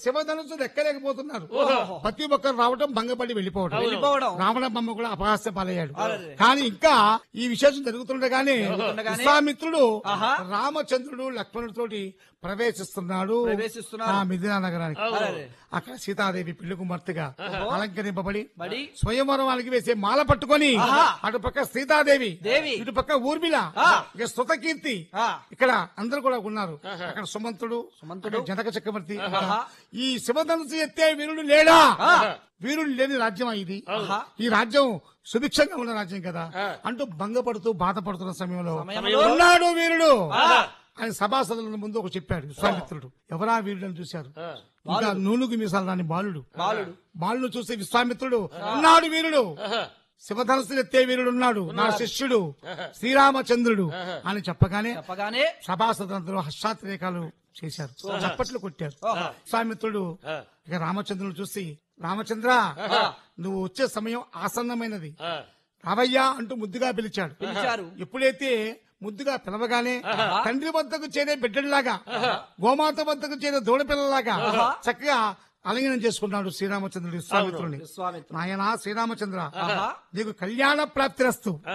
శివధనుసు ఎక్కలేకపోతున్నారు ప్రతి ఒక్కరు రావటం భంగపడి వెళ్ళిపోవడం వెళ్ళిపోవడం. రావణ బొమ్మ కూడా అపహాస్య పాలయ్యాడు అరెరే. కానీ ఇంకా ఈ విశేషం జరుగుతుండగానే జరుగుతుండగానే విశ్వామిత్రుడు ఆహా. రామచంద్రుడు లక్ష్మణుడితోటి ప్రవేశిస్తున్నాడు ప్రవేశిస్తున్నారు. ఆ మిథిలా నగరానికి అరెరే. అక్కడ సీతాదేవి పిల్లి కుమార్తెగా అలంకరింపబడి బడి స్వయంవరానికి వేసే మాల పట్టుకొని ఆహా. అటు పక్క సీతాదేవి దేవి. ఇటు పక్క ఊర్మిళ ఆ. ఇక స్తుతకీర్తి ఆ. ఇక్కడ అందరూ కూడా ఉన్నారు అక్కడ సుమంతుడు సుమంతుడు. అక్కడ జనక చక్రవర్తి ఆహా. ఈ శివధనుసు ఎత్తే వీరుడు లేడా ఆ. వీరుడు లేని రాజ్యం ఇది ఆహా. ఈ రాజ్యం సుభిక్షంగా ఉన్న రాజ్యం కదా అంటూ భంగపడుతూ బాధపడుతున్న సమయంలో సమయంలో ఉన్నాడు వీరుడు ఆ. ఆయన సభాసదుల ముందు ఒక చెప్పాడు విశ్వామిత్రుడు ఎవరా వీరుడు అని చూశారు ఇంకా నూలుగు మీసాలు రాని బాలుడు బాలుడు. బాలుడు చూసి విశ్వామిత్రుడు ఉన్నాడు వీరుడు శివధనస్సులు ఎత్తే వీరుడు ఉన్నాడు నా శిష్యుడు శ్రీరామచంద్రుడు అని చెప్పగానే చెప్పగానే సభాసదులందరూ హర్షాతిరేకాలు చేశారు చప్పట్లు కొట్టారు ఓహో. విశ్వామిత్రుడు ఇక రామచంద్రుడు చూసి రామచంద్ర నువ్వు వచ్చే సమయం ఆసన్నమైనది రావయ్యా అంటూ ముద్దుగా పిలిచాడు పిలిచారు. ఎప్పుడైతే ముద్దుగా పిలవగానే తండ్రి వద్దకు చేరే బిడ్డడిలాగా గోమాత వద్దకు చేరే దూడపిల్లలాగా చక్కగా అలింగనం చేసుకున్నాడు శ్రీరామచంద్రుడు విశ్వామిత్రుని విశ్వామిత్రుడు నాయనా శ్రీరామచంద్ర ఆహా. నీకు కళ్యాణ ప్రాప్తిరస్తు